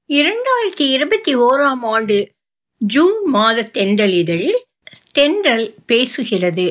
இரண்டாயிரத்தி இருபத்தி ஓராம் ஆண்டு ஜூன் மாத தென்றல் இதழில் தென்றல் பேசுகிறது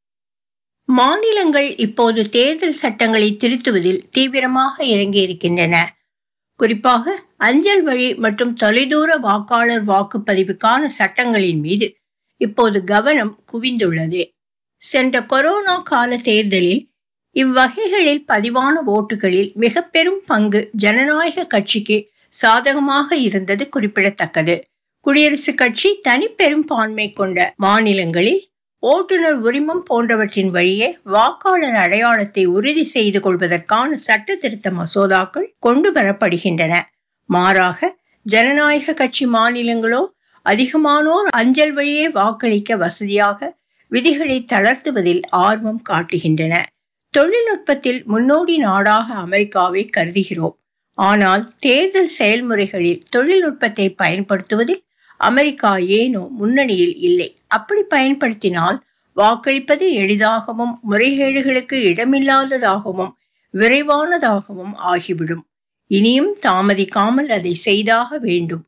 மாநிலங்கள் இப்போது தேர்தல் சட்டங்களை திருத்துவதில் தீவிரமாக இறங்கியிருக்கின்றன குறிப்பாக அஞ்சல் வழி மற்றும் தொலைதூர வாக்காளர் வாக்குப்பதிவுக்கான சட்டங்களின் மீது இப்போது கவனம் குவிந்துள்ளது சென்ற கொரோனா கால தேர்தலில் இவ்வகைகளில் பதிவான ஓட்டுகளில் மிக பெரும் பங்கு ஜனநாயக கட்சிக்கு சாதகமாக இருந்தது குறிப்பிடத்தக்கது குடியரசுக் கட்சி தனி பெரும்பான்மை கொண்ட மாநிலங்களில் ஓட்டுநர் உரிமம் போன்றவற்றின் வழியே வாக்காளர் அடையாளத்தை உறுதி செய்து கொள்வதற்கான சட்ட திருத்த மசோதாக்கள் கொண்டு வரப்படுகின்றன மாறாக ஜனநாயக கட்சி மாநிலங்களோ அதிகமானோர் அஞ்சல் வழியே வாக்களிக்க வசதியாக விதிகளை தளர்த்துவதில் ஆர்வம் காட்டுகின்றன தொழில்நுட்பத்தில் முன்னோடி நாடாக அமெரிக்காவை கருதுகிறோம் ஆனால் தேர்தல் செயல்முறைகளில் தொழில்நுட்பத்தை பயன்படுத்துவதில் அமெரிக்கா ஏனோ முன்னணியில் இல்லை அப்படி பயன்படுத்தினால் வாக்களிப்பது எளிதாகவும் முறைகேடுகளுக்கு இடமில்லாததாகவும் விரைவானதாகவும் ஆகிவிடும் இனியும் தாமதிக்காமல் அதை செய்தாக வேண்டும்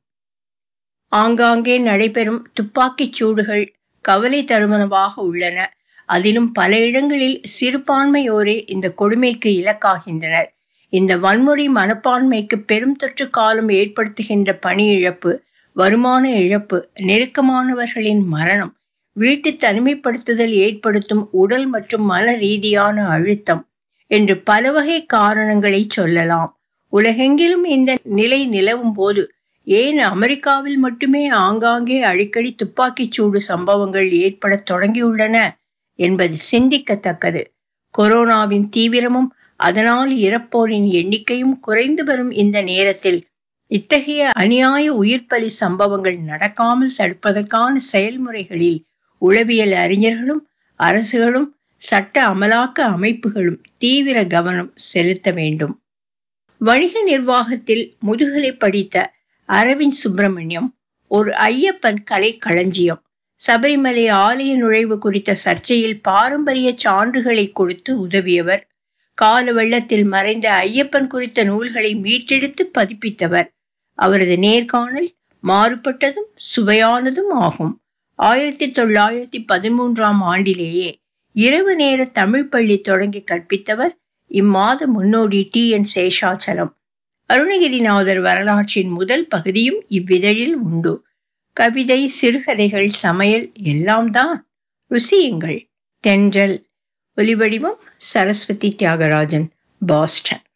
ஆங்காங்கே நடைபெறும் துப்பாக்கிச் சூடுகள் கவலை தருவனவாக உள்ளன அதிலும் பல இடங்களில் சிறுபான்மையோரே இந்த கொடுமைக்கு இலக்காகின்றனர் இந்த வன்முறை மனப்பான்மைக்கு பெரும் தொற்று காலம் ஏற்படுத்துகின்ற பணி இழப்பு வருமான இழப்பு நெருக்கமானவர்களின் மரணம் வீட்டு தனிமைப்படுத்துதல் ஏற்படுத்தும் உடல் மற்றும் மன ரீதியான அழுத்தம் என்று பல வகை காரணங்களை சொல்லலாம் உலகெங்கிலும் இந்த நிலை நிலவும் போது ஏன் அமெரிக்காவில் மட்டுமே ஆங்காங்கே அடிக்கடி துப்பாக்கிச் சூடு சம்பவங்கள் ஏற்பட தொடங்கியுள்ளன என்பது சிந்திக்கத்தக்கது கொரோனாவின் தீவிரமும் அதனால் இறப்போரின் எண்ணிக்கையும் குறைந்து வரும் இந்த நேரத்தில் இத்தகைய அநியாய உயிர்ப்பலி சம்பவங்கள் நடக்காமல் தடுப்பதற்கான செயல்முறைகளில் உளவியல் அறிஞர்களும் அரசுகளும் சட்ட அமலாக்க அமைப்புகளும் தீவிர கவனம் செலுத்த வேண்டும் வணிக நிர்வாகத்தில் முதுகலை படித்த அரவிந்த் சுப்பிரமணியம் ஒரு ஐயப்பன் கலை களஞ்சியம் சபரிமலை ஆலய நுழைவு குறித்த சர்ச்சையில் பாரம்பரிய சான்றுகளை கொடுத்து உதவியவர் கால வெள்ளத்தில் மறைந்த ஐயப்பன் குறித்த நூல்களை மீட்டெடுத்து பதிப்பித்தவர் அவரது நேர்காணல் மாறுபட்டதும் சுவையானதும் ஆகும் ஆயிரத்தி தொள்ளாயிரத்தி பதிமூன்றாம் ஆண்டிலேயே இரவு நேர தமிழ் பள்ளி தொடங்கி கற்பித்தவர் இம்மாத முன்னோடி டி என் சேஷாச்சலம் அருணகிரிநாதர் வரலாற்றின் முதல் பகுதியும் இவ்விதழில் உண்டு கவிதை சிறுகதைகள் சமையல் எல்லாம் தான் ருசியுங்கள் தென்றல் ஒலிவடிவம் சரஸ்வதி தியாகராஜன் பாஸ்டன்